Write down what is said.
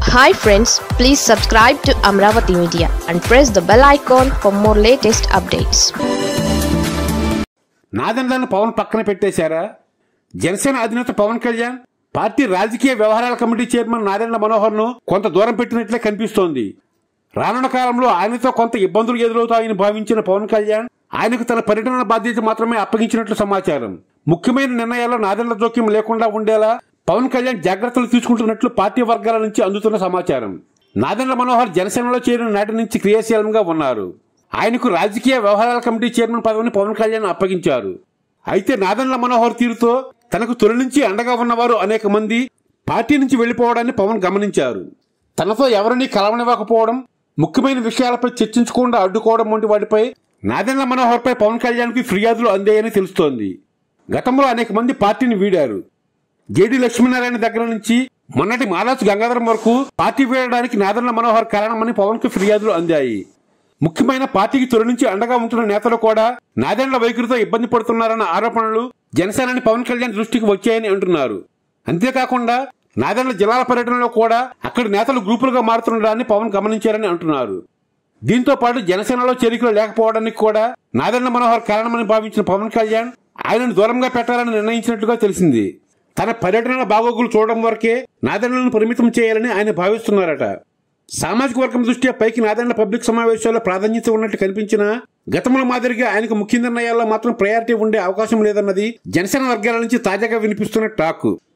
hi friends please subscribe to Amaravati media and press the bell icon for more latest updates నాదెండ్లను పవన్ పక్కన పెట్టేశారా జనసేన అధినేత Pawan Kalyan party రాజకీయ వ్యవహారాల కమిటీ చైర్మన్ నాదెండ్ల మనోహర్ ను కొంత దూరం పెట్టినట్లే కనిపిస్తోంది రానున్న కాలంలో ఆయనతో కొంత ఇబ్బందులు ఎదురవుతాయని భావించిన పవన్ కళ్యాణ్ ఆయనకు తన పర్యటన బాధ్యత మాత్రమే అప్పగించినట్లు సమాచారం ముఖ్యమైన నిర్ణయాల్లో నాదెండ్ల జోక్యం లేకుండా ఉండేలా పవన్ కళ్యాణ్ జాగ్రత్తలు తీసుకుంటున్నట్లు పార్టీ వర్గాల నుంచి అందుతున్న సమాచారం నాదెండ్ల మనోహర్ జనసేనలో చేరిన నాటి నుంచి క్రియాశీలంగా ఉన్నారు ఆయనకు రాజకీయ వ్యవహారాల కమిటీ చైర్మన్ పదవిని పవన్ కళ్యాణ్ అప్పగించారు అయితే నాదెండ్ల మనోహర్ తీరుతో తనకు తొలి నుంచి అండగా ఉన్నవారు అనేక మంది పార్టీ నుంచి వెళ్లిపోవడాన్ని పవన్ గమనించారు తనతో ఎవరిని కలవనివ్వకపోవడం ముఖ్యమైన విషయాలపై చర్చించకుండా అడ్డుకోవడం వంటి వాటిపై నాదెండ్ల మనోహర్పై పవన్ కళ్యాణ్కి ఫిర్యాదులు అందాయని తెలుస్తోంది గతంలో అనేక మంది పార్టీని వీడారు జేడి లక్ష్మీనారాయణ దగ్గర నుంచి మొన్నటి మాలాసు గంగాధరం వరకు పార్టీ వీడడానికి నాదెండ్ల మనోహర్ కారణమని పవన్ కు ఫిర్యాదులు అందాయి ముఖ్యమైన పార్టీకి తొలి నుంచి అండగా ఉంటున్న నేతలు కూడా నాదెండ్ల వైఖరితో ఇబ్బంది పడుతున్నారన్న ఆరోపణలు జనసేనని పవన్ కళ్యాణ్ దృష్టికి వచ్చాయని అంటున్నారు అంతేకాకుండా నాదెండ్ల జిల్లాల పర్యటనలో కూడా అక్కడి నేతలు గ్రూపులుగా మారుతుండడాన్ని పవన్ గమనించారని అంటున్నారు దీంతో పాటు జనసేనలో చేరికలు లేకపోవడానికి కూడా నాదెండ్ల మనోహర్ కారణమని భావించిన పవన్ కళ్యాణ్ ఆయనను దూరంగా పెట్టాలని నిర్ణయించినట్లుగా తెలిసింది తన పర్యటనల బాగోగులు చూడడం వరకే నాదెండ్లను పరిమితం చేయాలని ఆయన భావిస్తున్నారట సామాజిక వర్గం దృష్ట్యా పైకి నాదెండ్ల పబ్లిక్ సమావేశాల్లో ప్రాధాన్యత ఉన్నట్టు కనిపించినా గతంలో మాదిరిగా ఆయనకు ముఖ్య నిర్ణయాల్లో మాత్రం ప్రయారిటీ ఉండే అవకాశం లేదన్నది జనసేన వర్గాల నుంచి తాజాగా వినిపిస్తున్న టాక్